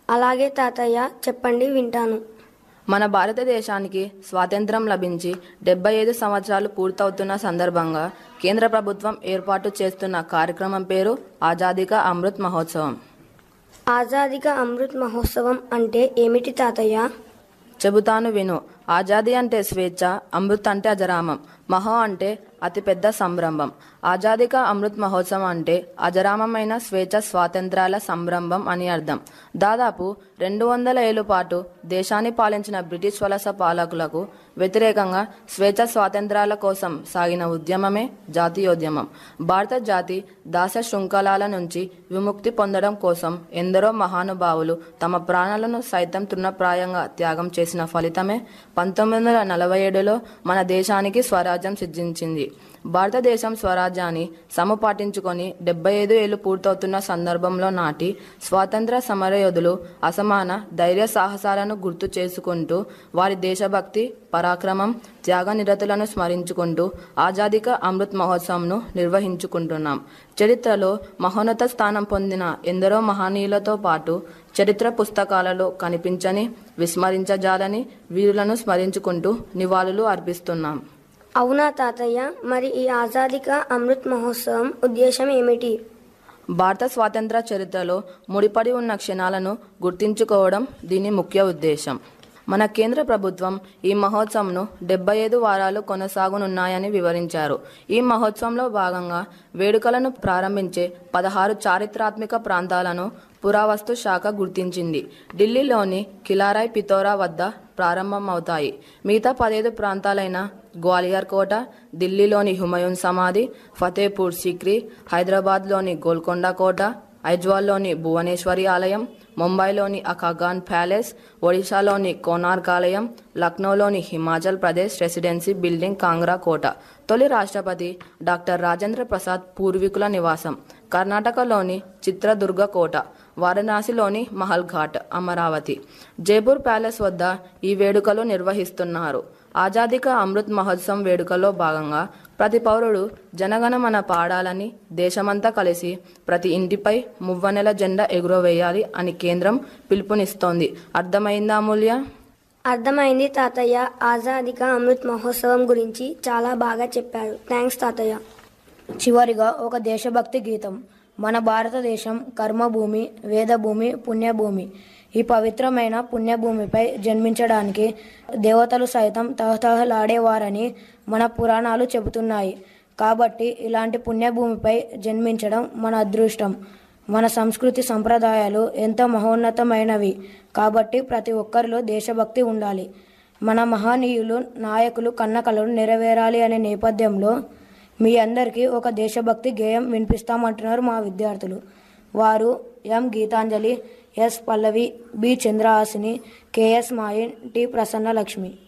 అలాగే తాతయ్య చెప్పండి వింటాను మన భారతదేశానికి స్వాతంత్రం లభించి డెబ్బై ఐదు సంవత్సరాలు పూర్తవుతున్న సందర్భంగా కేంద్ర ప్రభుత్వం ఏర్పాటు చేస్తున్న కార్యక్రమం పేరు ఆజాదీ కా అమృత్ మహోత్సవం ఆజాదిక అమృత్ మహోత్సవం అంటే ఏమిటి తాతయ్య చెబుతాను విను ఆజాదీ అంటే స్వేచ్ఛ అమృత్ అంటే అజరామం మహో అంటే అతిపెద్ద సంరంభం ఆజాదీ కా అమృత్ మహోత్సవం అంటే అజరామమైన స్వేచ్ఛ స్వాతంత్రాల సంరంభం అని అర్థం దాదాపు రెండు వందల ఏళ్ల పాటు దేశాన్ని పాలించిన బ్రిటిష్ వలస పాలకులకు వ్యతిరేకంగా స్వేచ్ఛ స్వాతంత్రాల కోసం సాగిన ఉద్యమమే జాతీయోద్యమం భారత జాతి దాస శృంఖలాల నుంచి విముక్తి పొందడం కోసం ఎందరో మహానుభావులు తమ ప్రాణాలను సైతం తృణప్రాయంగా త్యాగం చేసిన ఫలితమే పంతొమ్మిది వందల నలభై ఏడులో మన దేశానికి స్వరాజ్యం సిద్ధించింది భారతదేశం స్వరాజ్యాన్ని సముపాటించుకొని డెబ్బై ఐదు ఏళ్లు పూర్తవుతున్న సందర్భంలో నాటి స్వాతంత్ర సమరయోధులు అసమాన ధైర్య సాహసాలను గుర్తు చేసుకుంటూ వారి దేశభక్తి పరాక్రమం త్యాగ నిరతులను స్మరించుకుంటూ ఆజాదిక అమృత్ మహోత్సవంను నిర్వహించుకుంటున్నాం చరిత్రలో మహోన్నత స్థానం పొందిన ఎందరో మహనీయులతో పాటు చరిత్ర పుస్తకాలలో కనిపించని విస్మరించజాలని వీరులను స్మరించుకుంటూ నివాళులు అర్పిస్తున్నాం అవునా తాతయ్య మరి ఈ ఆజాదిక అమృత్ మహోత్సవం ఉద్దేశం ఏమిటి భారత స్వాతంత్ర చరిత్రలో ముడిపడి ఉన్న క్షణాలను గుర్తించుకోవడం దీని ముఖ్య ఉద్దేశం మన కేంద్ర ప్రభుత్వం ఈ మహోత్సవంను డెబ్బై ఐదు వారాలు కొనసాగనున్నాయని వివరించారు ఈ మహోత్సవంలో భాగంగా వేడుకలను ప్రారంభించే పదహారు చారిత్రాత్మక ప్రాంతాలను పురావస్తు శాఖ గుర్తించింది ఢిల్లీలోని కిలారాయ్ పితోరా వద్ద ప్రారంభమవుతాయి మిగతా పదహైదు ప్రాంతాలైన గ్వాలియర్ కోట ఢిల్లీలోని హుమయూన్ సమాధి ఫతేపూర్ సిక్రీ హైదరాబాద్లోని గోల్కొండ కోట ఐజ్వాల్లోని భువనేశ్వరి ఆలయం ముంబైలోని అకాగాన్ ప్యాలెస్ ఒడిశాలోని కోనార్క్ ఆలయం లక్నోలోని హిమాచల్ ప్రదేశ్ రెసిడెన్సీ బిల్డింగ్ కాంగ్రా కోట తొలి రాష్ట్రపతి డాక్టర్ రాజేంద్ర ప్రసాద్ పూర్వీకుల నివాసం కర్ణాటకలోని చిత్రదుర్గ కోట వారణాసిలోని మహల్ ఘాట్ అమరావతి జైపూర్ ప్యాలెస్ వద్ద ఈ వేడుకలు నిర్వహిస్తున్నారు ఆజాదీక అమృత్ మహోత్సవం వేడుకలో భాగంగా ప్రతి పౌరుడు జనగణమన పాడాలని దేశమంతా కలిసి ప్రతి ఇంటిపై మువ్వనెల జెండా ఎగురవేయాలి అని కేంద్రం పిలుపునిస్తోంది అర్థమైందా అమూల్య అర్థమైంది తాతయ్య ఆజాదిక అమృత్ మహోత్సవం గురించి చాలా బాగా చెప్పారు థ్యాంక్స్ తాతయ్య చివరిగా ఒక దేశభక్తి గీతం మన భారతదేశం కర్మభూమి వేదభూమి పుణ్యభూమి ఈ పవిత్రమైన పుణ్యభూమిపై జన్మించడానికి దేవతలు సైతం తహతహలాడేవారని మన పురాణాలు చెబుతున్నాయి కాబట్టి ఇలాంటి పుణ్యభూమిపై జన్మించడం మన అదృష్టం మన సంస్కృతి సంప్రదాయాలు ఎంతో మహోన్నతమైనవి కాబట్టి ప్రతి ఒక్కరిలో దేశభక్తి ఉండాలి మన మహనీయులు నాయకులు కన్న కలలు నెరవేరాలి అనే నేపథ్యంలో మీ అందరికీ ఒక దేశభక్తి గేయం వినిపిస్తామంటున్నారు మా విద్యార్థులు వారు M Geetanjali S Pallavi B Chandrahasini K S Mayin T Prasanna Lakshmi